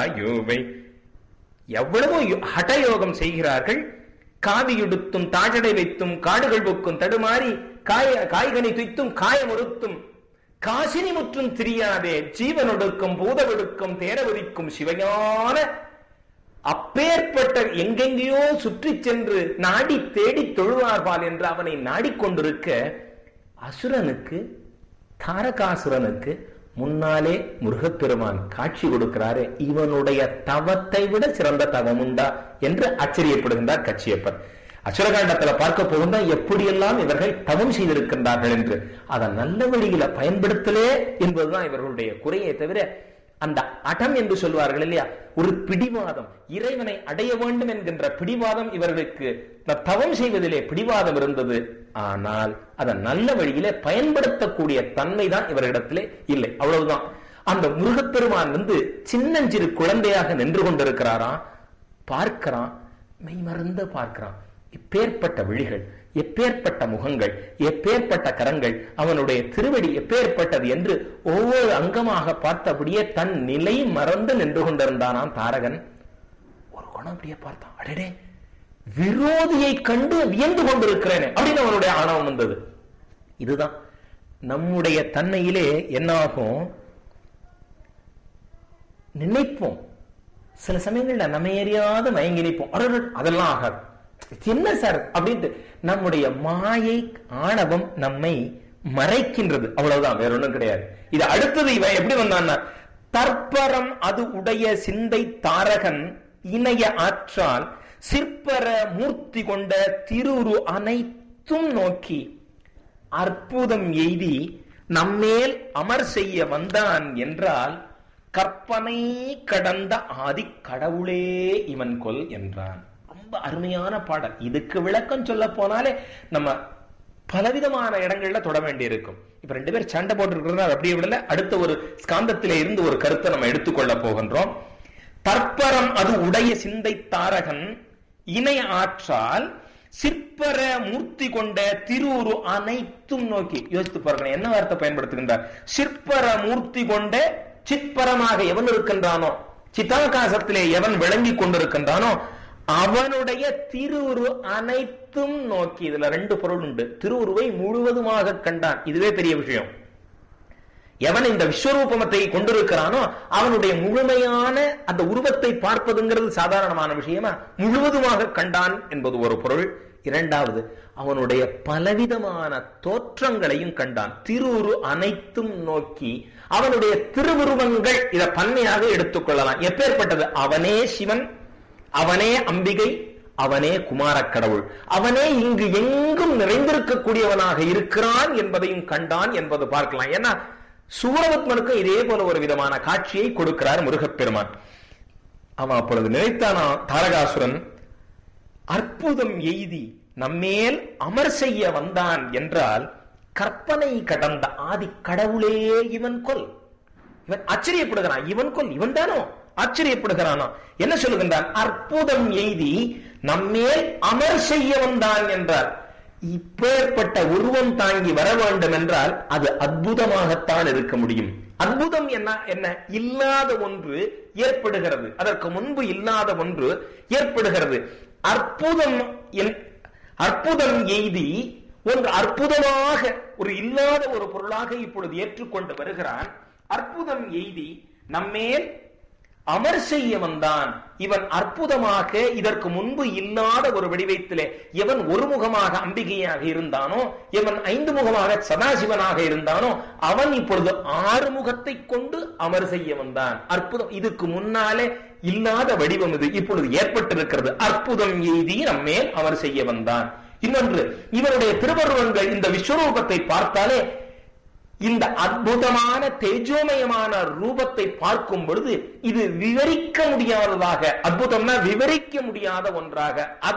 வாயுவை எவ்வளவோ யோ- ஹடயோகம் செய்கிறார்கள் காவியுடுத்தும் தாஜடை வைத்தும் காடுகள் பொக்கும் தடுமாறி காய காய்கனி துய்த்தும் காயமுறுத்தும் காசினி முற்றும் திரியாதே ஜீவனொடுக்கும் பூதவொடுக்கும் தேரவதிக்கும் சிவஞான அப்பேற்பட்ட எங்கெங்கேயோ சுற்றி சென்று நாடி தேடி தொழுவார்பால் என்று அவனை நாடிக்கொண்டிருக்க அசுரனுக்கு தாரகாசுரனுக்கு முன்னாலே முருகப்பெருமான் காட்சி கொடுக்கிறாரே இவனுடைய தவத்தை விட சிறந்த தவம் உண்டா என்று ஆச்சரியப்படுகின்றார் கச்சியப்பர் அசுரகாண்டத்துல பார்க்க போகுந்தா எப்படியெல்லாம் இவர்கள் தவம் செய்திருக்கின்றார்கள் என்று அதை நல்ல வழியில பயன்படுத்தலே என்பதுதான் இவர்களுடைய குறையை தவிர அந்த அடம் என்று சொல்வார்கள் இல்லையா ஒரு பிடிவாதம் இறைவனை அடைய வேண்டும் என்கின்ற பிடிவாதம் இவர்களுக்கு த- தவம் செய்வதிலே பிடிவாதம் இருந்தது ஆனால் அதை நல்ல வழியிலே பயன்படுத்தக்கூடிய தன்மை தான் இவர்களிடத்திலே இல்லை அவ்வளவுதான் அந்த முருகப்பெருமான் வந்து சின்னஞ்சிறு குழந்தையாக நின்று கொண்டிருக்கிறாராம் பார்க்கிறான் மெய்மறந்து பார்க்கிறான் எப்பேற்பட்ட விழிகள் எப்பேற்பட்ட முகங்கள் எப்பேற்பட்ட கரங்கள் அவனுடைய திருவடி எப்பேற்பட்டது என்று ஒவ்வொரு அங்கமாக பார்த்தபடியே தன் நிலை மறந்து நின்று கொண்டிருந்தானாம் தாரகன் ஒரு குணம் அப்படியே பார்த்தான் அடடே விரோதியை கண்டு வியந்து கொண்டிருக்கிறேனே அப்படின்னு அவனுடைய ஆணவம் வந்தது இதுதான் நம்முடைய தன்மையிலே என்னாகும் நினைப்போம் சில சமயங்கள்ல நம்ம எறியாத மயங்கி நிற்போம் அடடே, அதெல்லாம் ஆகாது இது என்ன சார் அப்படின்ட்டு நம்முடைய மாயை ஆணவம் நம்மை மறைக்கின்றது அவ்வளவுதான் வேற ஒண்ணும் கிடையாது இது அடுத்தது இவன் எப்படி வந்தான்னா தற்பரம் அது உடைய சிந்தை தாரகன் இணைய ஆற்றால் சிற்பர மூர்த்தி கொண்ட திருவுரு அனைத்தும் நோக்கி அற்புதம் எய்தி நம்மேல் அமர் செய்ய வந்தான் என்றால் கற்பனை கடந்த ஆதி கடவுளே இவன் கொல் என்றான் ரொம்ப அருமையான பாடல் இதுக்கு விளக்கம் சொல்ல போனாலே நம்ம பலவிதமான இடங்கள்ல தொட வேண்டியிருக்கும் இப்ப ரெண்டு பேர் சண்டை போட்டு அப்படியே விடல அடுத்த ஒரு ஸ்காந்தத்திலே இருந்து ஒரு கருத்தை நம்ம எடுத்துக்கொள்ள போகின்றோம் தற்பரம் அது உடைய சிந்தை தாரகன் இணை ஆற்றால் சிற்பர மூர்த்தி கொண்ட திருவுரு அனைத்தும் நோக்கி யோசித்து பாருங்க என்ன வார்த்தை பயன்படுத்துகின்றார் சிற்பர மூர்த்தி கொண்ட சிற்பரமாக எவன் இருக்கின்றானோ சித்தாகாசத்திலே எவன் விளங்கி கொண்டிருக்கின்றானோ அவனுடைய திருவுரு அனைத்தும் நோக்கி இதுல ரெண்டு பொருள் உண்டு திருவுருவை முழுவதுமாக கண்டான் இதுவே பெரிய விஷயம் எவன் இந்த விஸ்வரூபமத்தை கொண்டிருக்கிறானோ அவனுடைய முழுமையான அந்த உருவத்தை பார்ப்பதுங்கிறது சாதாரணமான விஷயமா முழுவதுமாக கண்டான் என்பது ஒரு பொருள் இரண்டாவது அவனுடைய பலவிதமான தோற்றங்களையும் கண்டான் திருவுரு அனைத்தும் நோக்கி அவனுடைய திருவுருவங்கள் இத பன்மையாக எடுத்துக்கொள்ளலாம் எப்பேற்பட்டது அவனே சிவன் அவனே அம்பிகை அவனே குமாரக் கடவுள் அவனே இங்கு எங்கும் நிறைந்திருக்கக்கூடியவனாக இருக்கிறான் என்பதையும் கண்டான் என்பது பார்க்கலாம் ஏன்னா சூரபத்மனுக்கும் இதே போல ஒரு விதமான காட்சியை கொடுக்கிறார் முருகப்பெருமான் அவன் அப்பொழுது நினைத்தானா தாரகாசுரன் அற்புதம் எய்தி நம்மேல் அமர் செய்ய வந்தான் என்றால் கற்பனை கடந்த ஆதி கடவுளே இவன் கொல் இவன் ஆச்சரியப்படுகிறான் இவன் கொல் இவன் தானோ ஆச்சரியப்படுகிறானா என்ன சொல்லுகின்றான் அற்புதம் எய்தி நம்மேல் அமர் செய்ய வந்தான் என்றார் இப்பேற்பட்ட உருவம் தாங்கி வர வேண்டும் என்றால் அது அற்புதமாகத்தான் இருக்க முடியும் அற்புதம் என்ன என்ன இல்லாத ஒன்று ஏற்படுகிறது அதற்கு முன்பு இல்லாத ஒன்று ஏற்படுகிறது அற்புதம் என்- அற்புதம் எய்தி ஒன்று அற்புதமாக ஒரு இல்லாத ஒரு பொருளாக இப்பொழுது ஏற்றுக்கொண்டு வருகிறான் அற்புதம் எய்தி நம்மேல் அமர் செய்ய வந்தான் இவன் அற்புதமாக இதற்கு முன்பு இல்லாத ஒரு வடிவத்திலே எவன் ஒரு முகமாக அம்பிகையாக இருந்தானோ எவன் ஐந்து முகமாக சதாசிவனாக இருந்தானோ அவன் இப்பொழுது ஆறு முகத்தை கொண்டு அமர் செய்ய வந்தான் அற்புதம் இதுக்கு முன்னாலே இல்லாத வடிவம் இது இப்பொழுது ஏற்பட்டிருக்கிறது அற்புதம் எய்தி நம்மேல் அமர் செய்ய வந்தான் இன்னொன்று இவருடைய திருவருவங்கள் இந்த விஸ்வரூபத்தை பார்த்தாலே இந்த அற்புதமான தேஜோமயமான ரூபத்தை பார்க்கும் பொழுது இது விவரிக்க முடியாததாக அற்புதம்னா விவரிக்க முடியாத ஒன்றாக